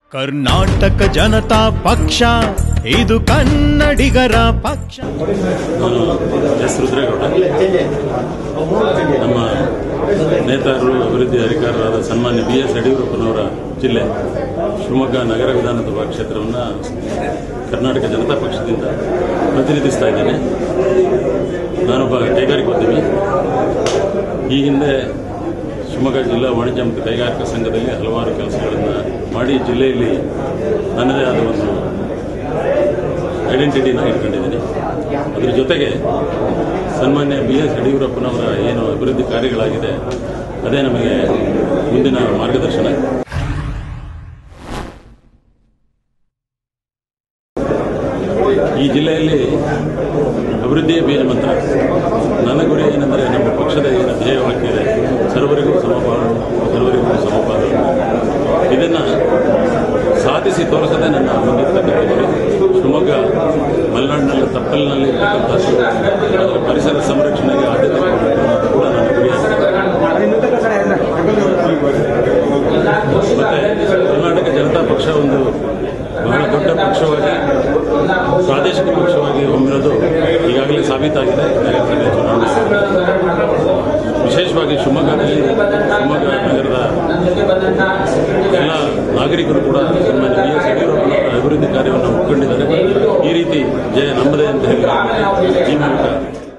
ಕರ್ನಾಟಕ ಜನತಾ ಪಕ್ಷ ಇದು ಕನ್ನಡಿಗರ ಪಕ್ಷ ನಾನು ಎಸ್ ರುದ್ರೇಗೌಡ ನಮ್ಮ ನೇತಾರರು ಅಭಿವೃದ್ಧಿ ಅಧಿಕಾರರಾದ ಸನ್ಮಾನ್ಯ ಬಿ ಎಸ್ ಯಡಿಯೂರಪ್ಪನವರ ಜಿಲ್ಲೆ ಶಿವಮೊಗ್ಗ ನಗರ ವಿಧಾನಸಭಾ ಕ್ಷೇತ್ರವನ್ನು ಕರ್ನಾಟಕ ಜನತಾ ಪಕ್ಷದಿಂದ ಪ್ರತಿನಿಧಿಸ್ತಾ ಇದ್ದೇನೆ ನಾನೊಬ್ಬ ಕೈಗಾರಿಕೋದ್ಯಮಿ ಈ ಹಿಂದೆ ಶಿವಮೊಗ್ಗ ಜಿಲ್ಲಾ ವಾಣಿಜ್ಯ ಮತ್ತು ಕೈಗಾರಿಕಾ ಸಂಘದಲ್ಲಿ ಹಲವಾರು ಕೆಲಸಗಳನ್ನು ಮಾಡಿ ಜಿಲ್ಲೆಯಲ್ಲಿ ನನ್ನದೇ ಆದ ಒಂದು ಐಡೆಂಟಿಟಿನ ಇಟ್ಕೊಂಡಿದ್ದೀನಿ ಅದ್ರ ಜೊತೆಗೆ ಸನ್ಮಾನ್ಯ ಬಿ ಎಸ್ ಯಡಿಯೂರಪ್ಪನವರ ಏನು ಅಭಿವೃದ್ಧಿ ಕಾರ್ಯಗಳಾಗಿದೆ ಅದೇ ನಮಗೆ ಮುಂದಿನ ಮಾರ್ಗದರ್ಶನ ಈ ಜಿಲ್ಲೆಯಲ್ಲಿ ಅಭಿವೃದ್ಧಿಯ ಬೀಜ ಮಂತ್ರ ನನ್ನ ಗುರಿ ಏನೆಂದರೆ ನಮ್ಮ ಪಕ್ಷದ ಏನು ಧ್ಯೇಯವಾಕ್ಯ ಇದೆ ಸರ್ವರಿಗೂ ಸಮಪಾಲು ಸರ್ವರಿಗೂ ಸಮಪಾಲು ಇದನ್ನು ಸಾಧಿಸಿ ತೋರಿಸದೆ ನನ್ನ ಮುಂದಿರ್ತಕ್ಕಂಥ ಗುರಿ ಶಿವಮೊಗ್ಗ ಮಲೆನಾಡಿನಲ್ಲಿ ತಪ್ಪಲಿನಲ್ಲಿ ಇರ್ತಕ್ಕಂಥ ಅದರ ಪರಿಸರ ಸಂರಕ್ಷಣೆಗೆ ಆದ್ಯತೆ ಕೊಡಬೇಕು ಅನ್ನೋದು ಕೂಡ ನನ್ನ ಗುರಿಯಾಗಿದೆ ಮತ್ತೆ ಕರ್ನಾಟಕ ಜನತಾ ಪಕ್ಷ ಒಂದು ಬಹಳ ದೊಡ್ಡ ಪಕ್ಷವಾಗಿ ಪ್ರಾದೇಶಿಕ ಪಕ್ಷವಾಗಿ ಹೊಮ್ಮಿರೋದು ಈಗಾಗಲೇ ಸಾಬೀತಾಗಿದೆ ನಗರಸಭೆ ಚುನಾವಣೆ ವಿಶೇಷವಾಗಿ ಶಿವಮೊಗ್ಗದಲ್ಲಿ ಶಿವಮೊಗ್ಗ ನಗರದ ಎಲ್ಲ ನಾಗರಿಕರು ಕೂಡ ಸನ್ಮಾನ್ಯ ಬಿ ಎಸ್ ಯಡಿಯೂರಪ್ಪನವರ ಅಭಿವೃದ್ಧಿ ಕಾರ್ಯವನ್ನು ಒಪ್ಕೊಂಡಿದ್ದಾರೆ ಈ ರೀತಿ ಜಯ ನಮ್ಮದೇ ಅಂತ ಹೇಳಿ ಈ ಮೂಲಕ